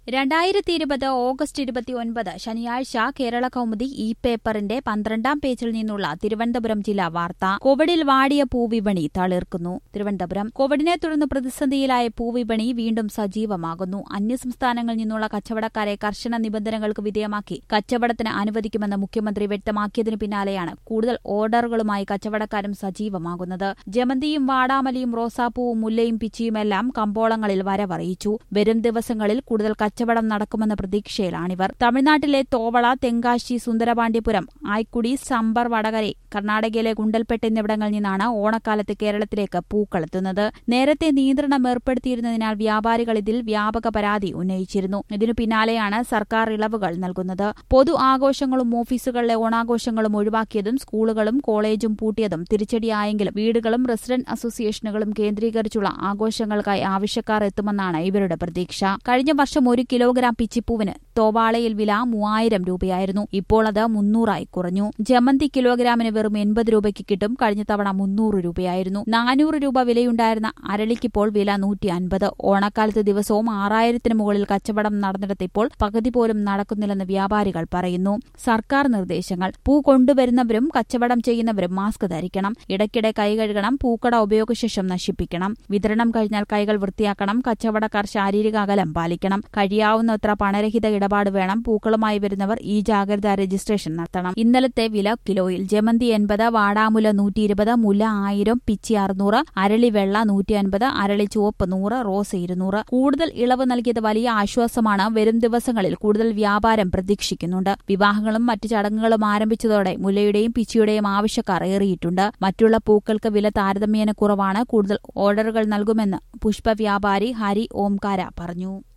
രണ്ടായിരത്തി ഇരുപത് ഓഗസ്റ്റ് ഇരുപത്തി ഒൻപത് ശനിയാഴ്ച കേരള കൗമുദി ഇ പേപ്പറിന്റെ പന്ത്രണ്ടാം പേജിൽ നിന്നുള്ള തിരുവനന്തപുരം ജില്ലാ വാർത്ത കോവിഡിൽ വാടിയ പൂവിപണി തളിർക്കുന്നു തിരുവനന്തപുരം കോവിഡിനെ തുടർന്ന് പ്രതിസന്ധിയിലായ പൂവിപണി വീണ്ടും സജീവമാകുന്നു അന്യസംസ്ഥാനങ്ങളിൽ നിന്നുള്ള കച്ചവടക്കാരെ കർശന നിബന്ധനകൾക്ക് വിധേയമാക്കി കച്ചവടത്തിന് അനുവദിക്കുമെന്ന് മുഖ്യമന്ത്രി വ്യക്തമാക്കിയതിനു പിന്നാലെയാണ് കൂടുതൽ ഓർഡറുകളുമായി കച്ചവടക്കാരും സജീവമാകുന്നത് ജമന്തിയും വാടാമലിയും റോസാപ്പൂവും മുല്ലയും പിച്ചിയുമെല്ലാം കമ്പോളങ്ങളിൽ വരവറിയിച്ചു വരും ദിവസങ്ങളിൽ കൂടുതൽ കച്ചവടം നടക്കുമെന്ന പ്രതീക്ഷയിലാണിവർ തമിഴ്നാട്ടിലെ തോവള തെങ്കാശി സുന്ദരപാണ്ഡ്യപുരം ആയ്ക്കുടി സമ്പർ വടകരെ കർണാടകയിലെ ഗുണ്ടൽപേട്ട് എന്നിവിടങ്ങളിൽ നിന്നാണ് ഓണക്കാലത്ത് കേരളത്തിലേക്ക് പൂക്കളെത്തുന്നത് നേരത്തെ നിയന്ത്രണം ഏർപ്പെടുത്തിയിരുന്നതിനാൽ വ്യാപാരികൾ ഇതിൽ വ്യാപക പരാതി ഉന്നയിച്ചിരുന്നു ഇതിനു പിന്നാലെയാണ് സർക്കാർ ഇളവുകൾ നൽകുന്നത് പൊതു ആഘോഷങ്ങളും ഓഫീസുകളിലെ ഓണാഘോഷങ്ങളും ഒഴിവാക്കിയതും സ്കൂളുകളും കോളേജും പൂട്ടിയതും തിരിച്ചടിയായെങ്കിലും വീടുകളും റെസിഡന്റ് അസോസിയേഷനുകളും കേന്ദ്രീകരിച്ചുള്ള ആഘോഷങ്ങൾക്കായി ആവശ്യക്കാർ എത്തുമെന്നാണ് ഇവരുടെ പ്രതീക്ഷ കഴിഞ്ഞ വർഷം ഒരു കിലോഗ്രാം പിച്ചിപ്പൂവിന് തോവാളയിൽ വില മൂവായിരം രൂപയായിരുന്നു ഇപ്പോൾ അത് മുന്നൂറായി കുറഞ്ഞു ജമന്തി കിലോഗ്രാമിന് വെറും എൺപത് രൂപയ്ക്ക് കിട്ടും കഴിഞ്ഞ തവണ മുന്നൂറ് രൂപയായിരുന്നു നാനൂറ് രൂപ വിലയുണ്ടായിരുന്ന അരളിക്കിപ്പോൾ വില നൂറ്റി അൻപത് ഓണക്കാലത്ത് ദിവസവും ആറായിരത്തിന് മുകളിൽ കച്ചവടം നടന്നിടത്തിപ്പോൾ പകുതി പോലും നടക്കുന്നില്ലെന്ന് വ്യാപാരികൾ പറയുന്നു സർക്കാർ നിർദ്ദേശങ്ങൾ പൂ കൊണ്ടുവരുന്നവരും കച്ചവടം ചെയ്യുന്നവരും മാസ്ക് ധരിക്കണം ഇടയ്ക്കിടെ കൈ കഴുകണം പൂക്കട ഉപയോഗശേഷം നശിപ്പിക്കണം വിതരണം കഴിഞ്ഞാൽ കൈകൾ വൃത്തിയാക്കണം കച്ചവടക്കാർ ശാരീരിക അകലം പാലിക്കണം കഴിയാവുന്നത്ര പണരഹിത ഇടപാട് വേണം പൂക്കളുമായി വരുന്നവർ ഈ ജാഗ്രതാ രജിസ്ട്രേഷൻ നടത്തണം ഇന്നലത്തെ വില കിലോയിൽ ജമന്തി എൺപത് വാടാമുല നൂറ്റി ഇരുപത് മുല ആയിരം പിച്ചി അറുന്നൂറ് അരളി വെള്ള നൂറ്റി അൻപത് അരളി ചുവപ്പ് നൂറ് റോസ് ഇരുന്നൂറ് കൂടുതൽ ഇളവ് നൽകിയത് വലിയ ആശ്വാസമാണ് വരും ദിവസങ്ങളിൽ കൂടുതൽ വ്യാപാരം പ്രതീക്ഷിക്കുന്നുണ്ട് വിവാഹങ്ങളും മറ്റു ചടങ്ങുകളും ആരംഭിച്ചതോടെ മുലയുടെയും പിച്ചിയുടെയും ആവശ്യക്കാർ ഏറിയിട്ടുണ്ട് മറ്റുള്ള പൂക്കൾക്ക് വില താരതമ്യേന കുറവാണ് കൂടുതൽ ഓർഡറുകൾ നൽകുമെന്ന് പുഷ്പ വ്യാപാരി ഹരി ഓംകാര പറഞ്ഞു